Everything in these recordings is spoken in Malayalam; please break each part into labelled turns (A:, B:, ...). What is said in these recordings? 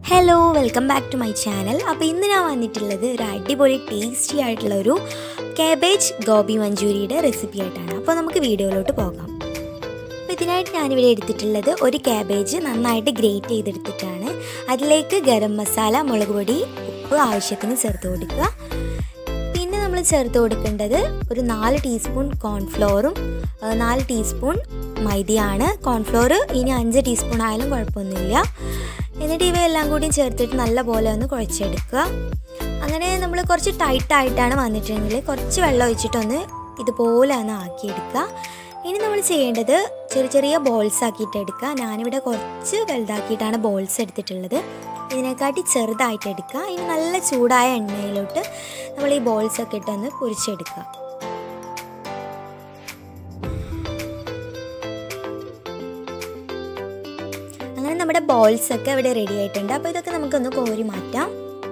A: hello welcome back to my channel അപ്പോൾ ഇന്ന് ഞാൻ വന്നിട്ടുള്ളത് ഒരു അടിപൊളി ടേസ്റ്റി ആയിട്ടുള്ള ഒരു കാബേജ് ഗോബി മഞ്ചൂരിയുടെ റെസിപ്പി ആയിട്ടാണ് അപ്പോൾ നമുക്ക് വീഡിയോയിലോട്ട് പോകാം അപ്പോൾ ഇതിനായിട്ട് ഞാനിവിടെ എടുത്തിട്ടുള്ളത് ഒരു കാബേജ് നന്നായിട്ട് ഗ്രേറ്റ് ചെയ്തെടുത്തിട്ടാണ് അതിലേക്ക് ഗരം മസാല മുളക് പൊടി ഉപ്പ് ആവശ്യത്തിന് ചേർത്ത് കൊടുക്കുക പിന്നെ നമ്മൾ ചേർത്ത് കൊടുക്കേണ്ടത് ഒരു നാല് ടീസ്പൂൺ കോൺഫ്ലോറും ഏഹ് നാല് ടീസ്പൂൺ മൈദയാണ് കോൺഫ്ലോർ ഇനി അഞ്ച് ടീസ്പൂൺ ആയാലും കുഴപ്പമൊന്നുമില്ല എന്നിട്ട് ഇവയെല്ലാം കൂടി ചേർത്തിട്ട് നല്ല പോലെ ഒന്ന് കുഴച്ചെടുക്കുക അങ്ങനെ നമ്മൾ കുറച്ച് ടൈറ്റായിട്ടാണ് വന്നിട്ടുണ്ടെങ്കിൽ കുറച്ച് വെള്ളം ഒഴിച്ചിട്ടൊന്ന് ഇതുപോലെ ഒന്ന് ആക്കിയെടുക്കുക ഇനി നമ്മൾ ചെയ്യേണ്ടത് ചെറിയ ചെറിയ ബോൾസ് ആക്കിയിട്ട് എടുക്കുക ഞാനിവിടെ കുറച്ച് വലുതാക്കിയിട്ടാണ് ബോൾസ് എടുത്തിട്ടുള്ളത് ഇതിനെക്കാട്ടി ചെറുതായിട്ട് എടുക്കുക ഇനി നല്ല ചൂടായ എണ്ണയിലോട്ട് നമ്മൾ ഈ ബോൾസ് ഒക്കെ ഇട്ടൊന്ന് പൊരിച്ചെടുക്കുക അങ്ങനെ നമ്മുടെ ബോൾസ് ഒക്കെ ഇവിടെ റെഡി ആയിട്ടുണ്ട് അപ്പോൾ ഇതൊക്കെ നമുക്കൊന്ന് കോരി മാറ്റാം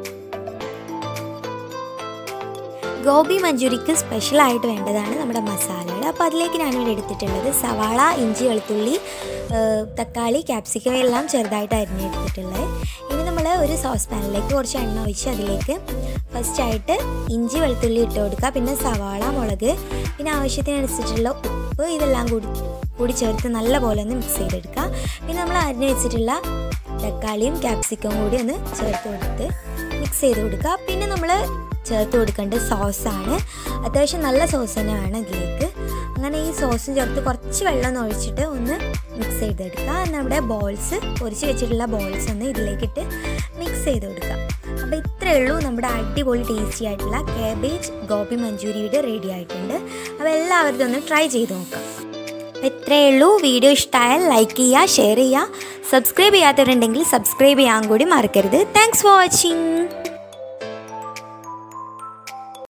A: ഗോബി മഞ്ചൂരിക്ക് സ്പെഷ്യലായിട്ട് വേണ്ടതാണ് നമ്മുടെ മസാലകൾ അപ്പോൾ അതിലേക്ക് ഞാനിവിടെ എടുത്തിട്ടുള്ളത് സവാള ഇഞ്ചി വെളുത്തുള്ളി ഏഹ് തക്കാളി ക്യാപ്സിക്കം എല്ലാം ചെറുതായിട്ട് അരിഞ്ഞെടുത്തിട്ടുള്ളത് ഇനി നമ്മൾ ഒരു സോസ് പാനിലേക്ക് കുറച്ച് എണ്ണ ഒഴിച്ച് അതിലേക്ക് ഫസ്റ്റായിട്ട് ഇഞ്ചി വെളുത്തുള്ളി ഇട്ട് കൊടുക്കുക പിന്നെ സവാള മുളക് പിന്നെ ആവശ്യത്തിനനുസരിച്ചുള്ള ഉപ്പ് ഇതെല്ലാം കൂടി കൂടി ചേർത്ത് നല്ല പോലെ ഒന്ന് മിക്സ് ചെയ്തെടുക്കുക പിന്നെ നമ്മൾ അരിഞ്ഞ് വെച്ചിട്ടുള്ള തക്കാളിയും ക്യാപ്സിക്കവും കൂടി ഒന്ന് ചേർത്ത് കൊടുത്ത് മിക്സ് ചെയ്ത് കൊടുക്കുക പിന്നെ നമ്മൾ ചേർത്ത് കൊടുക്കേണ്ട സോസാണ് അത്യാവശ്യം നല്ല സോസ് തന്നെ വേണം ഇതിലേക്ക് അങ്ങനെ ഈ സോസും ചേർത്ത് കുറച്ച് വെള്ളം ഒന്ന് ഒഴിച്ചിട്ട് ഒന്ന് മിക്സ് ചെയ്തെടുക്കുക നമ്മുടെ ബോൾസ് പൊരിച്ച് വെച്ചിട്ടുള്ള ബോൾസ് ഒന്ന് ഇതിലേക്കിട്ട് മിക്സ് ചെയ്ത് കൊടുക്കുക അപ്പോൾ ഇത്രയേ ഉള്ളൂ നമ്മുടെ അടിപൊളി ടേസ്റ്റി ആയിട്ടുള്ള കാബേജ് ഗോബി മഞ്ചൂരിയുടെ റെഡി ആയിട്ടുണ്ട് അപ്പോൾ എല്ലാവരും ഇതൊന്ന് ട്രൈ ചെയ്ത് നോക്കാം അപ്പോൾ ഇത്രയേ ഉള്ളൂ വീഡിയോ ഇഷ്ടമായാൽ ലൈക്ക് ചെയ്യുക ഷെയർ ചെയ്യുക സബ്സ്ക്രൈബ് ചെയ്യാത്തവരുണ്ടെങ്കിൽ സബ്സ്ക്രൈബ് ചെയ്യാൻ കൂടി മറക്കരുത് താങ്ക്സ് ഫോർ വാച്ചിങ്